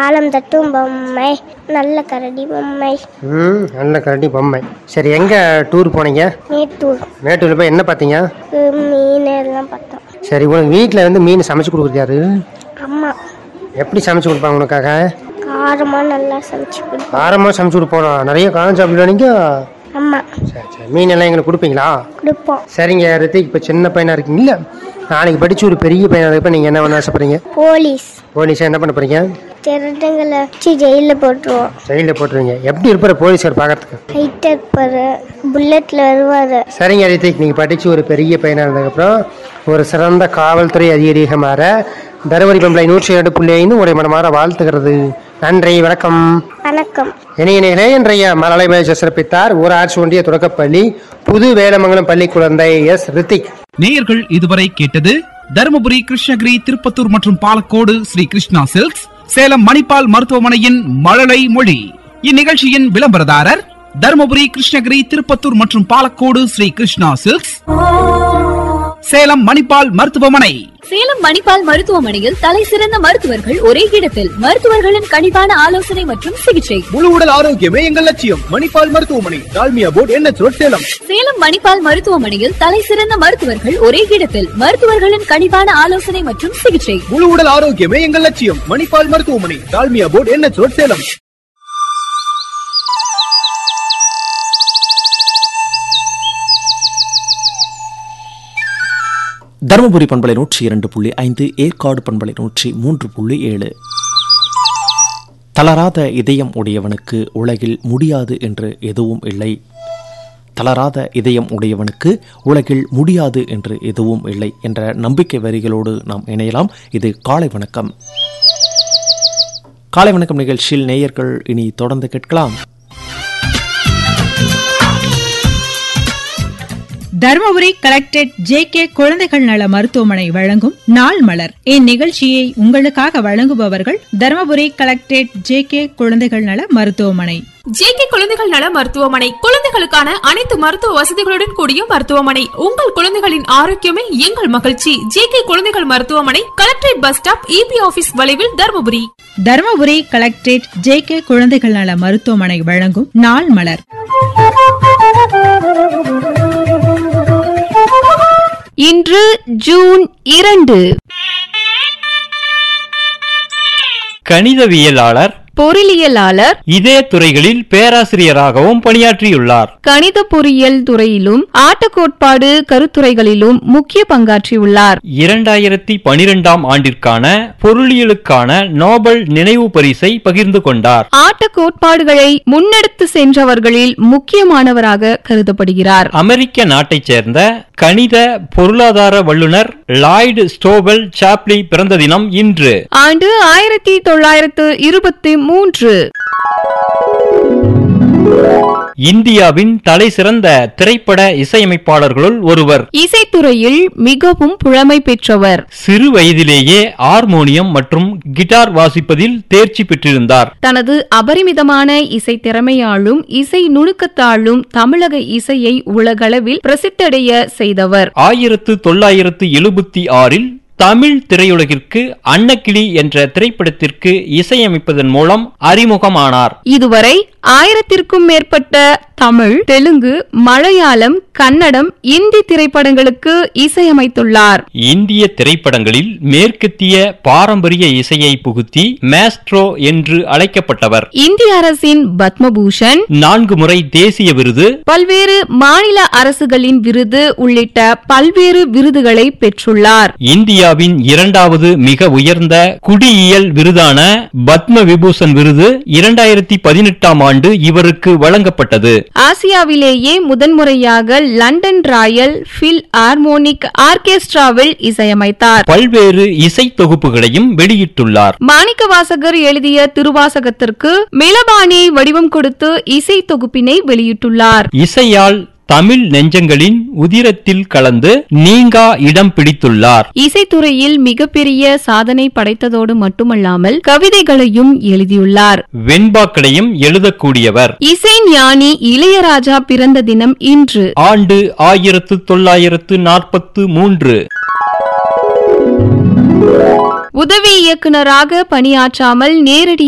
தாளம் தட்டும் பொம்மை நல்ல கரடி பொம்மை ம் நல்ல கரடி பொம்மை சரி எங்கே டூர் போனீங்க மேட்டூர் மேட்டூரில் போய் என்ன பார்த்தீங்க மீன் எல்லாம் பார்த்தோம் சரி உனக்கு வீட்டில் வந்து மீன் சமைச்சு கொடுக்குறது யாரு அம்மா எப்படி சமைச்சு கொடுப்பாங்க உனக்காக காரமாக நல்லா சமைச்சு கொடுப்போம் காரமாக சமைச்சு கொடுப்போம் நிறைய காரம் சாப்பிடுவா நீங்கள் அம்மா சரி சரி மீன் எல்லாம் எங்களுக்கு கொடுப்பீங்களா கொடுப்போம் சரிங்க ரித்திக் இப்போ சின்ன பையனாக இருக்கீங்கல்ல நாளைக்கு படிச்சு ஒரு பெரிய பையனாக இருப்ப நீங்கள் என்ன பண்ண ஆசைப்படுறீங்க போலீஸ் போலீஸாக என்ன பண்ண போறீங்க திருடங்களை வச்சு ஜெயிலில் போட்டுருவோம் ஜெயிலில் போட்டுருவீங்க எப்படி இருப்பார் போலீஸார் பார்க்கறதுக்கு ஹைட்டாக இருப்பார் புல்லட்டில் வருவார் சரிங்க ரித்திக் நீங்கள் படித்து ஒரு பெரிய பையனாக இருந்ததுக்கப்புறம் ஒரு சிறந்த காவல்துறை அதிகாரியாக மாற தருமபுரி பம்பளை நூற்றி ஏழு புள்ளி ஐந்து உடைய மனமாற வாழ்த்துகிறது நன்றி வணக்கம் வணக்கம் இணையர்களே இன்றைய மலலை மேஜ சிறப்பித்தார் ஊராட்சி ஒன்றிய தொடக்கப்பள்ளி புது வேலமங்கலம் பள்ளி குழந்தை எஸ் ரித்திக் நேயர்கள் இதுவரை கேட்டது தருமபுரி கிருஷ்ணகிரி திருப்பத்தூர் மற்றும் பாலக்கோடு ஸ்ரீ கிருஷ்ணா சில்க்ஸ் சேலம் மணிப்பால் மருத்துவமனையின் மழலை மொழி இந்நிகழ்ச்சியின் விளம்பரதாரர் தருமபுரி கிருஷ்ணகிரி திருப்பத்தூர் மற்றும் பாலக்கோடு ஸ்ரீ கிருஷ்ணா சில்க்ஸ் சேலம் மணிப்பால் மருத்துவமனை சேலம் மணிப்பால் மருத்துவமனையில் தலை சிறந்த மருத்துவர்கள் ஒரே இடத்தில் மருத்துவர்களின் கனிவான ஆலோசனை மற்றும் சிகிச்சை முழு உடல் ஆரோக்கியமே எங்கள் லட்சியம் மணிப்பால் மருத்துவமனை டால்மியா போர்ட் என்ன சேலம் சேலம் மணிப்பால் மருத்துவமனையில் தலை சிறந்த மருத்துவர்கள் ஒரே இடத்தில் மருத்துவர்களின் கனிவான ஆலோசனை மற்றும் சிகிச்சை முழு உடல் ஆரோக்கியமே எங்கள் லட்சியம் மணிப்பால் மருத்துவமனை டால்மியா போர்ட் என்ன சேலம் தருமபுரி பண்பலை நூற்றி இரண்டு புள்ளி ஐந்து ஏற்காடு பண்பலை நூற்றி மூன்று புள்ளி ஏழு தளராத இதயம் உடையவனுக்கு உலகில் முடியாது என்று எதுவும் இல்லை தளராத இதயம் உடையவனுக்கு உலகில் முடியாது என்று எதுவும் இல்லை என்ற நம்பிக்கை வரிகளோடு நாம் இணையலாம் இது காலை வணக்கம் காலை வணக்கம் நிகழ்ச்சியில் நேயர்கள் இனி தொடர்ந்து கேட்கலாம் தருமபுரி கலெக்டரேட் ஜே கே குழந்தைகள் நல மருத்துவமனை வழங்கும் நாள் மலர் இந்நிகழ்ச்சியை உங்களுக்காக வழங்குபவர்கள் தருமபுரி கலெக்டரேட் ஜே கே குழந்தைகள் நல மருத்துவமனை ஜேகே குழந்தைகள் நல மருத்துவமனை குழந்தைகளுக்கான அனைத்து மருத்துவ வசதிகளுடன் கூடிய மருத்துவமனை உங்கள் குழந்தைகளின் ஆரோக்கியமே எங்கள் மகிழ்ச்சி ஜேகே குழந்தைகள் மருத்துவமனை collectorate bus stop EB office வளைவில் Dharmapuri Dharmapuri collectorate J K குழந்தைகள் நல மருத்துவமனை வழங்கும் நாள் மலர் இன்று ஜூன் இரண்டு கணிதவியலாளர் பொருளியலாளர் இதே துறைகளில் பேராசிரியராகவும் பணியாற்றியுள்ளார் கணித பொறியியல் துறையிலும் ஆட்டக்கோட்பாடு கருத்துறைகளிலும் முக்கிய பங்காற்றியுள்ளார் இரண்டாயிரத்தி பனிரெண்டாம் ஆண்டிற்கான பொருளியலுக்கான நோபல் நினைவு பரிசை பகிர்ந்து கொண்டார் ஆட்ட கோட்பாடுகளை முன்னெடுத்து சென்றவர்களில் முக்கியமானவராக கருதப்படுகிறார் அமெரிக்க நாட்டைச் சேர்ந்த கணித பொருளாதார வல்லுனர் லாய்டு ஸ்டோபல் சாப்லி பிறந்த தினம் இன்று ஆண்டு ஆயிரத்தி தொள்ளாயிரத்து இருபத்தி மூன்று இந்தியாவின் தலை சிறந்த திரைப்பட இசையமைப்பாளர்களுள் ஒருவர் இசைத்துறையில் மிகவும் புலமை பெற்றவர் சிறு வயதிலேயே ஹார்மோனியம் மற்றும் கிட்டார் வாசிப்பதில் தேர்ச்சி பெற்றிருந்தார் தனது அபரிமிதமான இசை திறமையாலும் இசை நுணுக்கத்தாலும் தமிழக இசையை உலகளவில் பிரசித்தடைய செய்தவர் ஆயிரத்து தொள்ளாயிரத்து எழுபத்தி ஆறில் தமிழ் திரையுலகிற்கு அன்னக்கிளி என்ற திரைப்படத்திற்கு இசையமைப்பதன் மூலம் அறிமுகமானார் இதுவரை ஆயிரத்திற்கும் மேற்பட்ட தமிழ் தெலுங்கு மலையாளம் கன்னடம் இந்தி திரைப்படங்களுக்கு இசையமைத்துள்ளார் இந்திய திரைப்படங்களில் மேற்கத்திய பாரம்பரிய இசையை புகுத்தி மேஸ்ட்ரோ என்று அழைக்கப்பட்டவர் இந்திய அரசின் பத்மபூஷன் நான்கு முறை தேசிய விருது பல்வேறு மாநில அரசுகளின் விருது உள்ளிட்ட பல்வேறு விருதுகளை பெற்றுள்ளார் இந்தியாவின் இரண்டாவது மிக உயர்ந்த குடியியல் விருதான பத்ம விபூஷன் விருது இரண்டாயிரத்தி பதினெட்டாம் ஆண்டு இவருக்கு வழங்கப்பட்டது ஆசியாவிலேயே முதன்முறையாக லண்டன் ராயல் பில் ஹார்மோனிக் ஆர்கெஸ்ட்ராவில் இசையமைத்தார் பல்வேறு இசை தொகுப்புகளையும் வெளியிட்டுள்ளார் மாணிக்க வாசகர் எழுதிய திருவாசகத்திற்கு மிளபானி வடிவம் கொடுத்து இசை தொகுப்பினை வெளியிட்டுள்ளார் இசையால் தமிழ் நெஞ்சங்களின் உதிரத்தில் கலந்து நீங்கா இடம் பிடித்துள்ளார் இசைத்துறையில் மிகப்பெரிய சாதனை படைத்ததோடு மட்டுமல்லாமல் கவிதைகளையும் எழுதியுள்ளார் வெண்பாக்களையும் எழுதக்கூடியவர் இசை ஞானி இளையராஜா பிறந்த தினம் இன்று ஆண்டு ஆயிரத்து தொள்ளாயிரத்து நாற்பத்து மூன்று உதவி இயக்குனராக பணியாற்றாமல் நேரடி